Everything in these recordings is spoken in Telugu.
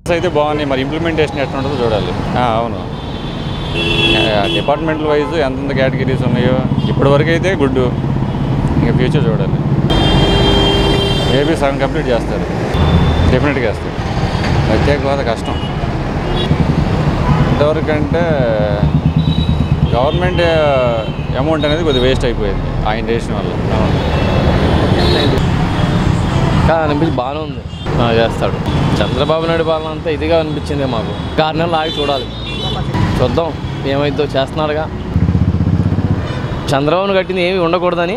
అయితే బాగున్నాయి మరి ఇంప్లిమెంటేషన్ ఎట్లా ఉంటుందో చూడాలి ఆ, అవును డిపార్ట్మెంటల్ వైజ్ ఎంతెంత కేటగిరీస్ ఉన్నాయో ఇప్పటివరకు అయితే గుడ్ ఇంకా ఫ్యూచర్ చూడాలి మేబీ సగం కంప్లీట్ చేస్తారు డెఫినెట్గా వేస్తారు ప్రత్యేక హోదా కష్టం ఇంతవరకు అంటే గవర్నమెంట్ అమౌంట్ అనేది కొద్దిగా వేస్ట్ అయిపోయింది ఆయన చేసిన వల్ల అవును కానీ అనిపించి బాగానే ఉంది ఆ, చేస్తాడు చంద్రబాబు నాయుడు పాలన అంతా ఇదిగా అనిపించింది మాకు ఆరు నెలలు ఆగి చూడాలి చూద్దాం ఏమైందో చేస్తున్నాడుగా చంద్రబాబును కట్టింది ఏమి ఉండకూడదని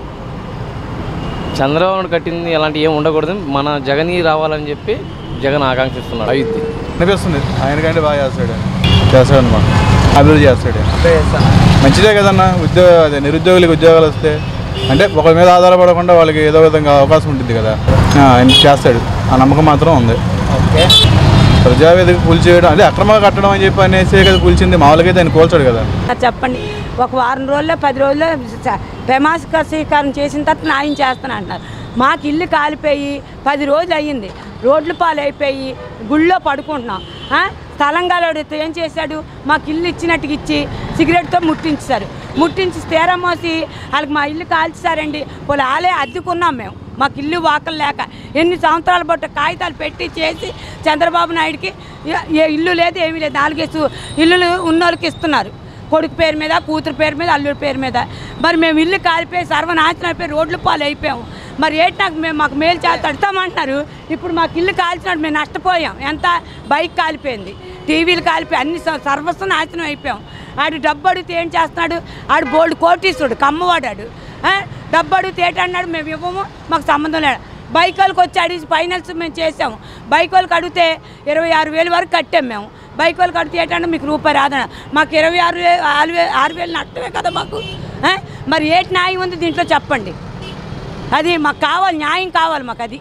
చంద్రబాబును కట్టింది అలాంటి ఏమి ఉండకూడదని మన జగన్ రావాలని చెప్పి జగన్ ఆకాంక్షిస్తున్నాడు అయింది అనిపిస్తుంది ఆయనకంటే బాగా చేస్తాడు చేస్తాడు అనమాట అభివృద్ధి చేస్తాడు మంచిదే కదన్న ఉద్యోగ అదే నిరుద్యోగులకి ఉద్యోగాలు వస్తే అంటే ఒకరి మీద ఆధారపడకుండా వాళ్ళకి ఏదో విధంగా అవకాశం ఉంటుంది కదా ఆ, ఆయన చేస్తాడు ఆ నమ్మకం మాత్రం ఉంది ప్రజావేదిక కూల్చేయడం అదే అక్రమంగా కట్టడం అని చెప్పి అనేసి కదా కూల్చింది మామూలుగా అయితే ఆయన కూల్చాడు కదా అది చెప్పండి ఒక వారం రోజుల్లో పది రోజుల్లో స- ప్రమాణ స్వీకారం చేసిన తర్వాత న్యాయం చేస్తాను అంటున్నారు మాకు ఇల్లు కాలిపోయి పది రోజులు అయ్యింది రోడ్లు పాలు అయిపోయి గుళ్ళో పడుకుంటున్నాం ఆ? స్థలంగాలోడితో ఏం చేశాడు మాకు ఇల్లు ఇచ్చినట్టుగా ఇచ్చి సిగరెట్తో ముట్టించారు ముట్టించి స్థిరం మోసి వాళ్ళకి మా ఇల్లు కాల్చారండి వాళ్ళు ఆలే అద్దెకున్నాం మేము మాకు ఇల్లు వాకలు లేక ఎన్ని సంవత్సరాల బట్ట కాగితాలు పెట్టి చేసి చంద్రబాబు నాయుడికి ఏ- ఏ ఇల్లు లేదు ఏమీ లేదు నాలుగేసు ఇల్లులు ఉన్నోళ్ళకి ఇస్తున్నారు కొడుకు పేరు మీద కూతురు పేరు మీద అల్లుడి పేరు మీద మరి మేము ఇల్లు కాలిపోయి సర్వనాశనం అయిపోయి రోడ్లు పాలు అయిపోయాము మరి ఏంటి నాకు మేము మాకు మేలు చేస్తా అడతామంటున్నారు ఇప్పుడు మాకు ఇల్లు కాల్చినట్టు మేము నష్టపోయాం ఎంత బైక్ కాలిపోయింది టీవీలు కాలిపోయి అన్ని స- సర్వస్వం నాశనం అయిపోయాం ఆడు డబ్బు అడిగితే ఏం చేస్తున్నాడు ఆడు బోల్డ్ కోటీసుడు కమ్మవాడాడు ఆ? డబ్బు అడిగితే ఏంటన్నాడు మేము ఇవ్వము మాకు సంబంధం లేదు బైక్ వాళ్ళకి వచ్చి అడిగి ఫైనల్స్ మేము చేసాము బైక్ వాళ్ళకి అడిగితే ఇరవై ఆరు వేలు వరకు కట్టాం మేము బైక్ వాళ్ళకి అడిగితే ఏంటంటే మీకు రూపాయి రాదన మాకు ఇరవై ఆరు వే ఆరు వే ఆరు వేలు నష్టమే కదా మాకు ఆ? మరి ఏటి న్యాయం ఉంది దీంట్లో చెప్పండి అది మాకు కావాలి న్యాయం కావాలి మాకు అది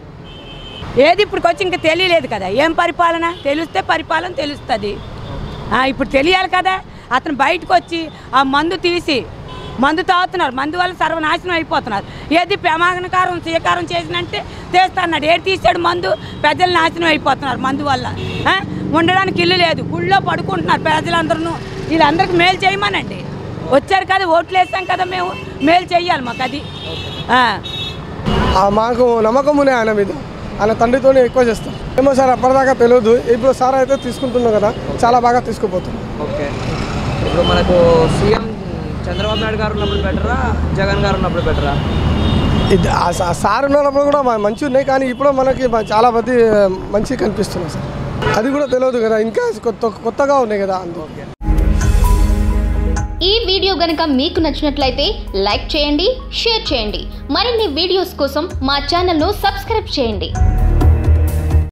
ఏది ఇప్పటికి వచ్చి ఇంకా తెలియలేదు కదా ఏం పరిపాలన తెలిస్తే పరిపాలన తెలుస్తుంది ఆ, ఇప్పుడు తెలియాలి కదా అతను బయటకు వచ్చి ఆ మందు తీసి మందు తాగుతున్నారు మందు వల్ల సర్వనాశనం అయిపోతున్నారు ఏది ప్రమాణకారం స్వీకారం చేసినంటే తీస్తాడు ఏడు తీసాడు మందు ప్రజలు నాశనం అయిపోతున్నారు మందు వల్ల ఆ? ఉండడానికి ఇల్లు లేదు గుళ్ళో పడుకుంటున్నారు ప్రజలందరూ వీళ్ళందరికీ మేలు చేయమనండి వచ్చారు కదా ఓట్లు వేసాం కదా మేము మేలు చెయ్యాలి మాకు అది ఆ. ఆ మాకు నమ్మకం ఉంది ఆయన మీద ఆయన తండ్రితోనే ఎక్కువ చేస్తాం ఏమో సార్ అప్పటిదాకా తెలియదు ఇప్పుడు సార్ అయితే తీసుకుంటున్నాం కదా చాలా బాగా తీసుకుపోతున్నాం ఓకే ఇప్పుడు మనకు సీఎం చంద్రబాబు నాయుడు గారు ఉన్నప్పుడు బెటరా జగన్ గారు ఉన్నప్పుడు బెటరా ఇది ఆ సా- సార్ ఉన్నప్పుడు కూడా మా- మంచిగా ఉన్నాయి కానీ ఇప్పుడు మనకి మ- చాలా మంది మంచి కనిపిస్తున్నాయి సార్ అది కూడా తెలియదు కదా ఇంకా కొత్త కొత్తగా ఉన్నాయి కదా అందుకే ఈ వీడియో గనుక మీకు నచ్చినట్లయితే లైక్ చేయండి షేర్ చేయండి మరిన్ని వీడియోస్ కోసం మా ఛానల్ను సబ్స్క్రైబ్ చేయండి